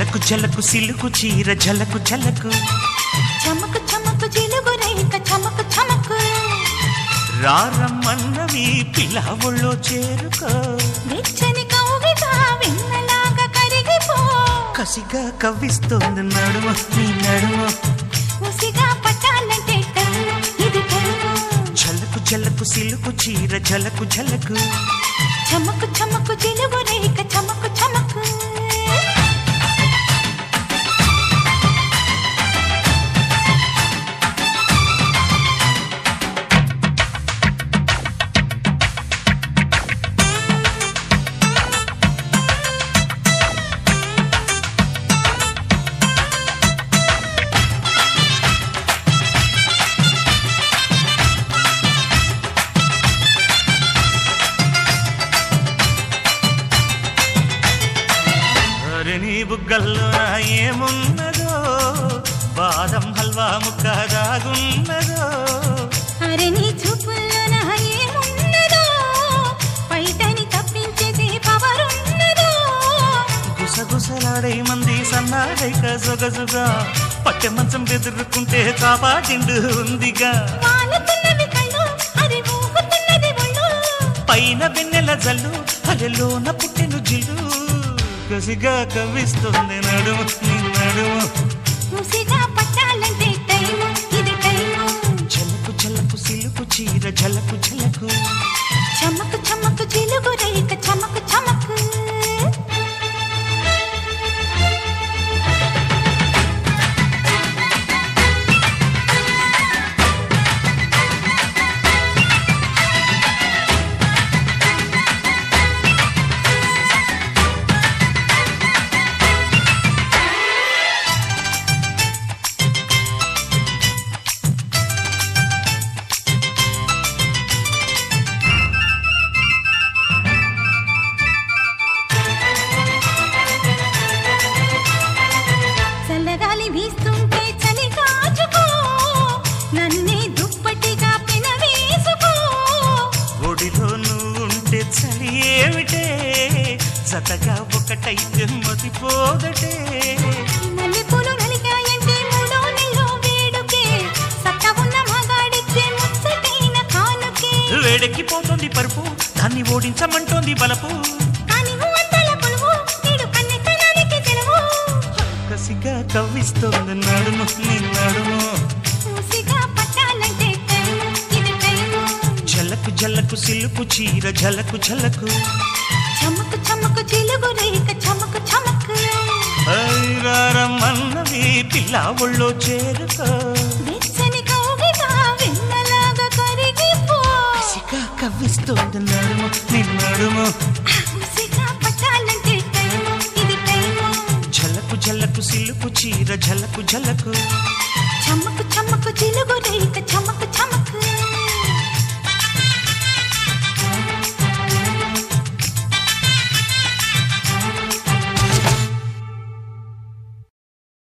జలకు జలకు సిలుకు చీర జలకు జలకు చమకు చమకు జిలుగు రేఖ చమకు చమకు రారమ్మన్నవి పిల్ల ఒళ్ళో చేరుకో వెచ్చని కౌగిట వెన్నలాగా కరిగిపో కసిగా కవ్విస్తోంది నడుమ నీ నడుమ ఉసిగా పట్టాలంటే టైము ఇది టైము జలకు జలకు సిలుకు చీర జలకు జలకు చమకు చమకు జిలుగు రేఖ చమకు చమకు అరే నీ బుగ్గల్లో నా ఏమున్నదో బాదం హల్వా ముక్క దాగున్నదో అరే నీ చూపుల్లో నా ఏమున్నదో బయటని తప్పించేసి పవరున్నదో గుసగుసలాడే మంది సన్నాడైక సొగసుగా పట్టె మంచం బెదురుకుంటే కాపాటిండు ఉందిగా వాలుతున్నవి కళ్ళు అది ఊగుతున్నది ఒళ్ళు పైన వెన్నెల జల్లు అరెలోన పుట్టెను జిల్లు కసిగా కవ్విస్తుంది నడుము నీ నడుము ముసిగా పట్టాలంటే టైము ఇది టైము జలకు జలకు సిలుకు చీర జలకు జలకు చమకు చమకు జిలుగు రేఖ చమకు చమకు చల్లగాలి వీస్తుంటే చలి కాచుకో నన్నే దుప్పటిగా పెనవేసుకో ఒడిలో నువ్వుంటే చలి ఏమిటే జతగా ఒకటైతే మతిపోదటే మల్లెపూలు నలిగాయంటే మూడో నెలలో వేడుకే సత్తా ఉన్న మగాడిచ్చే ముచ్చటైన కానుకే వేడెక్కిపోతుంది పరుపు దాన్ని ఓడించమంటోంది బలపు కానీ నువ్వంతల కొలువు నేడు కన్నెత్తనానికి సెలవు కసిగా కవ్విస్తోంది నడుము నీ నడుము మూసిగా పట్టాలంటే టైము ఇది టైము జలకు జలకు సిలుకు చీర జలకు జలకు చమకు చమకు చిలుగు రేఖ చమకు చమకు ఐరారమ్మన్నవి పిల్ల ఒళ్ళో చేరుకో వెచ్చని కౌగిట వెన్నలాగా కరిగిపో కసిగా కవ్విస్తోంది నడుము నీ నడుము మూసిగా పట్టాలంటే టైము ఇది టైము జలకు జలకు సిలుకు చీర జలకు జలకు చమకు చమకు చిలుగు రేఖ చమకు చమకు